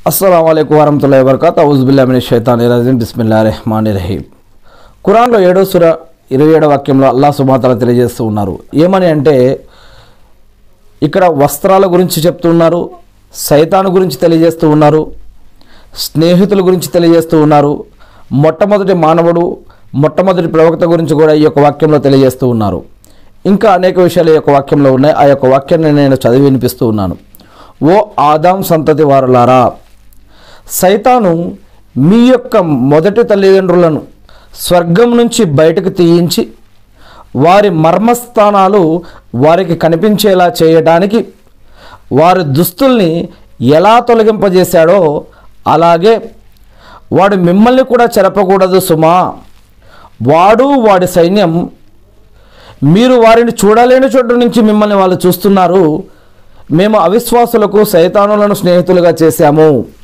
అస్సలం అయికు వరహతుల్లా వబర్కాత్ ఔజుబుల్లామిని షైతాన్ రజీం బిస్మిల్లా రెహమాన్ రహీం ఖురాన్లో ఏడో సుర ఇరవై ఏడో వాక్యంలో అల్లా సుమాతల తెలియజేస్తూ ఉన్నారు ఏమని అంటే ఇక్కడ వస్త్రాల గురించి చెప్తున్నారు సైతాను గురించి తెలియజేస్తూ ఉన్నారు స్నేహితుల గురించి తెలియజేస్తూ ఉన్నారు మొట్టమొదటి మానవుడు మొట్టమొదటి ప్రవక్త గురించి కూడా ఈ యొక్క వాక్యంలో తెలియజేస్తూ ఉన్నారు ఇంకా అనేక విషయాలు ఈ యొక్క వాక్యంలో ఉన్నాయి ఆ యొక్క వాక్యాన్ని నేను చదివి వినిపిస్తూ ఉన్నాను ఓ ఆదాం సంతతి వారులారా సైతాను మీ యొక్క మొదటి తల్లిదండ్రులను స్వర్గం నుంచి బయటకు తీయించి వారి మర్మస్థానాలు వారికి కనిపించేలా చేయడానికి వారి దుస్తుల్ని ఎలా తొలగింపజేశాడో అలాగే వాడు మిమ్మల్ని కూడా చెరపకూడదు సుమా వాడు వాడి సైన్యం మీరు వారిని చూడలేని చోటు నుంచి మిమ్మల్ని వాళ్ళు చూస్తున్నారు మేము అవిశ్వాసులకు సైతానులను స్నేహితులుగా చేశాము